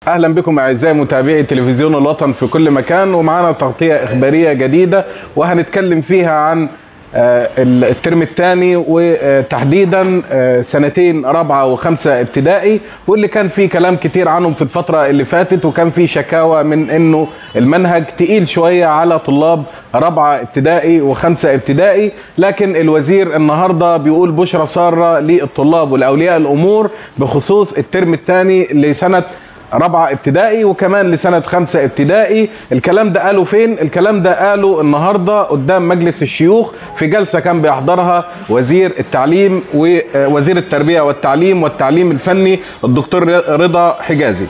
اهلا بكم اعزائي متابعي تلفزيون الوطن في كل مكان ومعانا تغطيه اخباريه جديده وهنتكلم فيها عن آه، الترم الثاني وتحديدا آه، سنتين رابعه وخمسه ابتدائي واللي كان فيه كلام كتير عنهم في الفتره اللي فاتت وكان فيه شكاوى من انه المنهج تقيل شويه على طلاب رابعه ابتدائي وخمسه ابتدائي لكن الوزير النهارده بيقول بشرى ساره للطلاب ولاولياء الامور بخصوص الترم الثاني لسنه رابعة ابتدائي وكمان لسنة خمسة ابتدائي الكلام ده قاله فين؟ الكلام ده قاله النهاردة قدام مجلس الشيوخ في جلسة كان بيحضرها وزير التعليم ووزير التربية والتعليم والتعليم الفني الدكتور رضا حجازي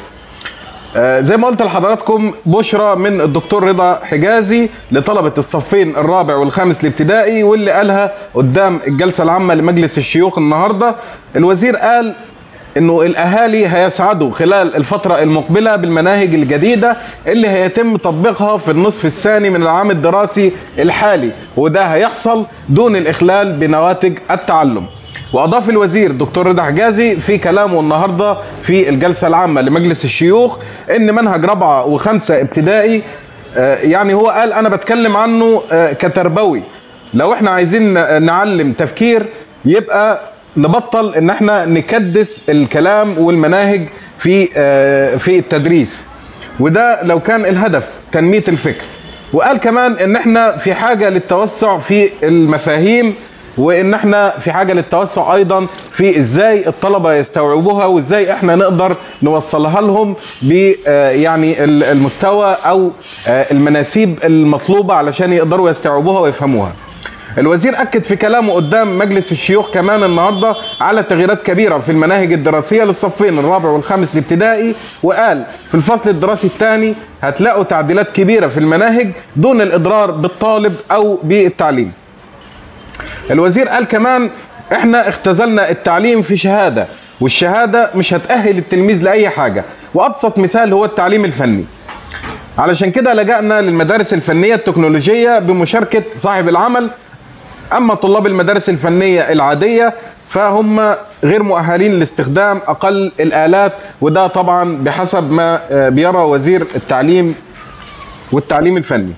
آه، زي ما قلت لحضراتكم بشرى من الدكتور رضا حجازي لطلبة الصفين الرابع والخامس الابتدائي واللي قالها قدام الجلسة العامة لمجلس الشيوخ النهاردة الوزير قال انه الاهالي هيسعدوا خلال الفتره المقبله بالمناهج الجديده اللي هيتم تطبيقها في النصف الثاني من العام الدراسي الحالي وده هيحصل دون الاخلال بنواتج التعلم واضاف الوزير دكتور رضا حجازي في كلامه النهارده في الجلسه العامه لمجلس الشيوخ ان منهج رابعه وخمسه ابتدائي آه، يعني هو قال انا بتكلم عنه آه، كتربوي لو احنا عايزين نعلم تفكير يبقى نبطل ان احنا نكدس الكلام والمناهج في آه، في التدريس وده لو كان الهدف تنميه الفكر وقال كمان ان احنا في حاجه للتوسع في المفاهيم وان احنا في حاجه للتوسع ايضا في ازاي الطلبه يستوعبوها وازاي احنا نقدر نوصلها لهم ب آه، يعني ال- المستوى او آه، المناسيب المطلوبه علشان يقدروا يستوعبوها ويفهموها الوزير اكد في كلامه قدام مجلس الشيوخ كمان النهارده على تغييرات كبيره في المناهج الدراسيه للصفين الرابع والخامس الابتدائي وقال في الفصل الدراسي الثاني هتلاقوا تعديلات كبيره في المناهج دون الاضرار بالطالب او بالتعليم. الوزير قال كمان احنا اختزلنا التعليم في شهاده والشهاده مش هتاهل التلميذ لاي حاجه وابسط مثال هو التعليم الفني. علشان كده لجأنا للمدارس الفنيه التكنولوجيه بمشاركه صاحب العمل اما طلاب المدارس الفنيه العاديه فهم غير مؤهلين لاستخدام اقل الالات وده طبعا بحسب ما آه، بيرى وزير التعليم والتعليم الفني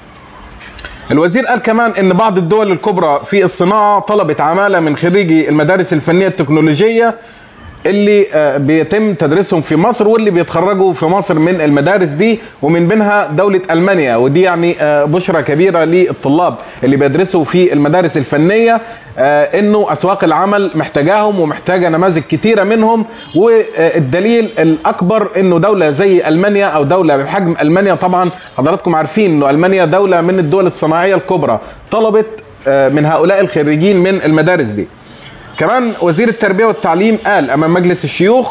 الوزير قال كمان ان بعض الدول الكبرى في الصناعه طلبت عماله من خريجي المدارس الفنيه التكنولوجيه اللي آه، بيتم تدريسهم في مصر واللي بيتخرجوا في مصر من المدارس دي ومن بينها دولة ألمانيا ودي يعني آه، بشرة كبيرة للطلاب اللي بيدرسوا في المدارس الفنية آه، انه اسواق العمل محتاجاهم ومحتاجه نماذج كتيره منهم والدليل الاكبر انه دوله زي المانيا او دوله بحجم المانيا طبعا حضراتكم عارفين انه المانيا دوله من الدول الصناعيه الكبرى طلبت آه، من هؤلاء الخريجين من المدارس دي كمان وزير التربيه والتعليم قال امام مجلس الشيوخ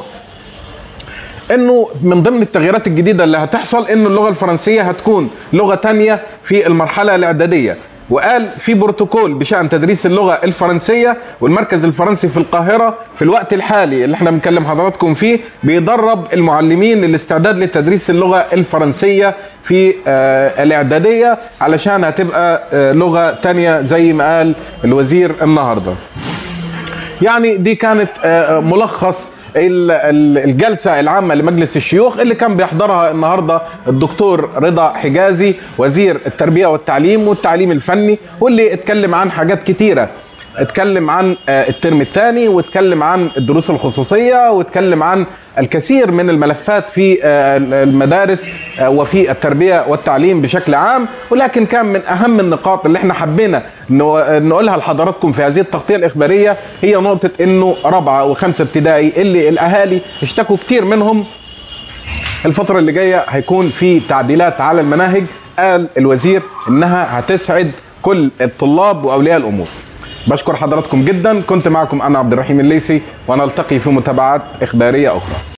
انه من ضمن التغييرات الجديده اللي هتحصل انه اللغه الفرنسيه هتكون لغه تانية في المرحله الاعداديه وقال في بروتوكول بشان تدريس اللغه الفرنسيه والمركز الفرنسي في القاهره في الوقت الحالي اللي احنا بنكلم حضراتكم فيه بيدرب المعلمين للاستعداد لتدريس اللغه الفرنسيه في آه الاعداديه علشان هتبقى آه لغه تانية زي ما قال الوزير النهارده يعني دي كانت آه، ملخص ال- ال- الجلسة العامة لمجلس الشيوخ اللي كان بيحضرها النهاردة الدكتور رضا حجازي وزير التربية والتعليم والتعليم الفني واللي اتكلم عن حاجات كتيرة اتكلم عن آه، الترم الثاني واتكلم عن الدروس الخصوصية واتكلم عن الكثير من الملفات في آه، المدارس آه، وفي التربية والتعليم بشكل عام ولكن كان من أهم النقاط اللي احنا حبينا نو- نقولها لحضراتكم في هذه التغطية الإخبارية هي نقطة إنه رابعة وخمسة ابتدائي اللي الأهالي اشتكوا كتير منهم الفترة اللي جاية هيكون في تعديلات على المناهج قال الوزير إنها هتسعد كل الطلاب وأولياء الأمور بشكر حضراتكم جدا كنت معكم أنا عبد الرحيم الليسي ونلتقي في متابعات إخبارية أخرى